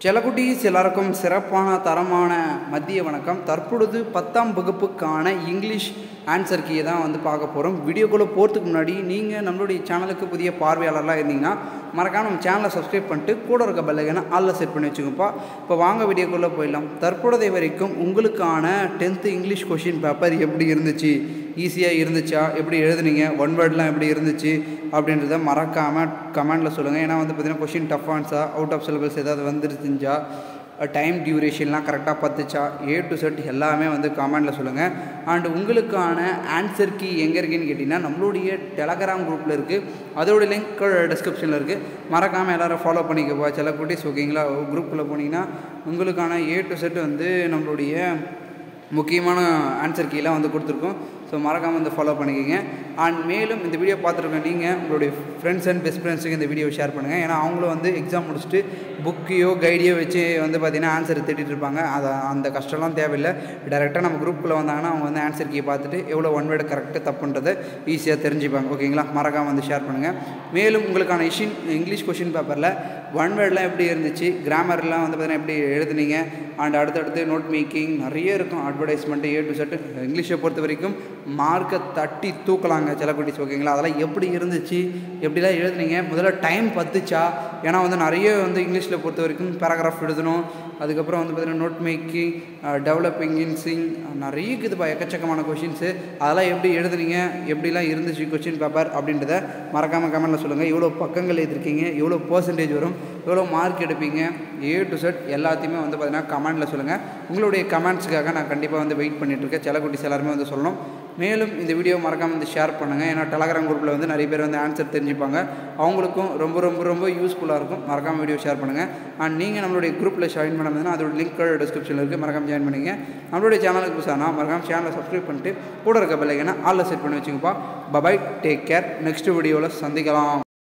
செல்லக்குட்டீஸ் எல்லாருக்கும் சிறப்பான தரமான மதிய வணக்கம் தற்பொழுது பத்தாம் வகுப்புக்கான இங்கிலீஷ் ஆன்சர் கீயை தான் வந்து பார்க்க போகிறோம் வீடியோக்குள்ளே போகிறதுக்கு முன்னாடி நீங்கள் நம்மளுடைய சேனலுக்கு புதிய பார்வையாளர்லாம் இருந்தீங்கன்னா மறக்காம நம்ம சேனலை சப்ஸ்கிரைப் பண்ணிட்டு கூட இருக்க பெல்லைக்கான ஆளில் செட் பண்ணி வச்சுக்கோப்பா இப்போ வாங்க வீடியோக்குள்ளே போயிடலாம் தற்பொழுதை வரைக்கும் உங்களுக்கான டென்த்து இங்கிலீஷ் கொஷின் பேப்பர் எப்படி இருந்துச்சு ஈஸியாக இருந்துச்சா எப்படி எழுதுனீங்க ஒன் வேர்ட்லாம் எப்படி இருந்துச்சு அப்படின்றத மறக்காமல் கமெண்டில் சொல்லுங்கள் ஏன்னா வந்து பார்த்தீங்கன்னா கொஷின் டஃப் ஆன்ஸா அவுட் ஆஃப் சிலபஸ் ஏதாவது வந்துருந்துச்சா டைம் டியூரேஷன்லாம் கரெக்டாக பார்த்துச்சா ஏ டு செட் எல்லாமே வந்து கமெண்டில் சொல்லுங்கள் அண்ட் உங்களுக்கான ஆன்சர் கீ எங்கே இருக்குன்னு கேட்டிங்கன்னா நம்மளுடைய டெலகிராம் குரூப்பில் இருக்குது அதோட லிங்க் டிஸ்கிரிப்ஷனில் இருக்குது மறக்காமல் எல்லோரும் ஃபாலோ பண்ணிக்கப்பா சில குட்டீஸ் ஓகேங்களா குரூப்பில் போனீங்கன்னா உங்களுக்கான ஏ டு செட் வந்து நம்மளுடைய முக்கியமான ஆன்சர் கீலாம் வந்து கொடுத்துருக்கோம் ஸோ மறக்காமல் வந்து ஃபாலோ பண்ணிக்கோங்க அண்ட் மேலும் இந்த வீடியோ பார்த்துருக்க நீங்கள் உங்களுடைய ஃப்ரெண்ட்ஸ் அண்ட் பெஸ்ட் ஃப்ரெண்ட்ஸுக்கு இந்த வீடியோ ஷேர் பண்ணுங்கள் ஏன்னா அவங்களும் வந்து எக்ஸாம் முடிச்சுட்டு புக்கையோ கைடியோ வச்சு வந்து பார்த்திங்கன்னா ஆன்சர் தேடிட்டு இருப்பாங்க அதை அந்த கஷ்டம்லாம் தேவையில்லை டேரெக்டாக நம்ம குரூப்பில் வந்தாங்கன்னா அவங்க வந்து ஆன்சர் கீ பார்த்துட்டு எவ்வளோ ஒன் வேர்டு கரெக்டாக தப்புன்றதை ஈஸியாக தெரிஞ்சுப்பாங்க ஓகேங்களா மறக்காமல் வந்து ஷேர் பண்ணுங்கள் மேலும் உங்களுக்கான இஷின் இங்கிலீஷ் கொஷின் பேப்பரில் ஒன் வேர்டெலாம் எப்படி இருந்துச்சு கிராமர்லாம் வந்து பார்த்தீங்கன்னா எப்படி எழுதுனீங்க அண்ட் அடுத்தடுத்து நோட் மேக்கிங் நிறைய இருக்கும் அட்வர்டைஸ்மெண்ட்டு ஏ டு செட்டு இங்கிலீஷை பொறுத்த வரைக்கும் மார்க்கை தட்டி தூக்கலாங்க சில குட்டிஸ் ஓகேங்களா அதெல்லாம் எப்படி இருந்துச்சு எப்படிலாம் எழுதுனீங்க முதல்ல டைம் பத்துச்சா ஏன்னா வந்து நிறைய வந்து இங்கிலீஷில் பொறுத்த வரைக்கும் பேராகிராஃப் எழுதணும் அதுக்கப்புறம் வந்து பார்த்திங்கன்னா நோட் மேக்கிங் டெவலப்பிங் இன் சிங் நிறைய இருக்குதுப்பா எக்கச்சக்கமான கொஷின்ஸு அதெல்லாம் எப்படி எழுதுனீங்க எப்படிலாம் இருந்துச்சு கொஷின் பேப்பர் அப்படின்றத மறக்காமல் கமெண்ட்டில் சொல்லுங்கள் எவ்வளோ பக்கங்கள் எழுதிருக்கீங்க எவ்வளோ பர்சன்டேஜ் வரும் எவ்வளோ மார்க் எடுப்பீங்க ஏ டு செட் எல்லாத்தையுமே வந்து பார்த்தீங்கன்னா கமெண்ட்டில் சொல்லுங்கள் உங்களுடைய கமெண்ட்ஸுக்காக நான் கண்டிப்பாக வந்து வெயிட் பண்ணிகிட்ருக்கேன் சில குட்டிஸ் எல்லாருமே வந்து சொல்லணும் மேலும் இந்த வீடியோ மறக்காமல் வந்து ஷேர் பண்ணுங்கள் ஏன்னா டெலகிராம் குரூப்பில் வந்து நிறைய பேர் வந்து ஆன்சர் தெரிஞ்சுப்பாங்க அவங்களுக்கும் ரொம்ப ரொம்ப ரொம்ப யூஸ்ஃபுல்லாக இருக்கும் மறக்காமல் வீடியோ ஷேர் பண்ணுங்கள் அண்ட் நீங்கள் நம்மளுடைய குரூப்பில் ஜாயின் பண்ணாமல் அதோட லிங்க் டிஸ்கிரிப்ஷனில் இருக்குது மறக்காமல் ஜாயின் பண்ணிங்க நம்மளுடைய சேனலுக்கு புதுசானா மறக்காமல் சேனலை சப்ஸ்கிரைப் பண்ணிட்டு கூட இருக்க பிள்ளைங்கன்னா ஆளில் செட் பண்ணி வச்சுங்கப்பா பபாய் டேக் கேர் நெக்ஸ்ட் வீடியோவில் சந்திக்கலாம்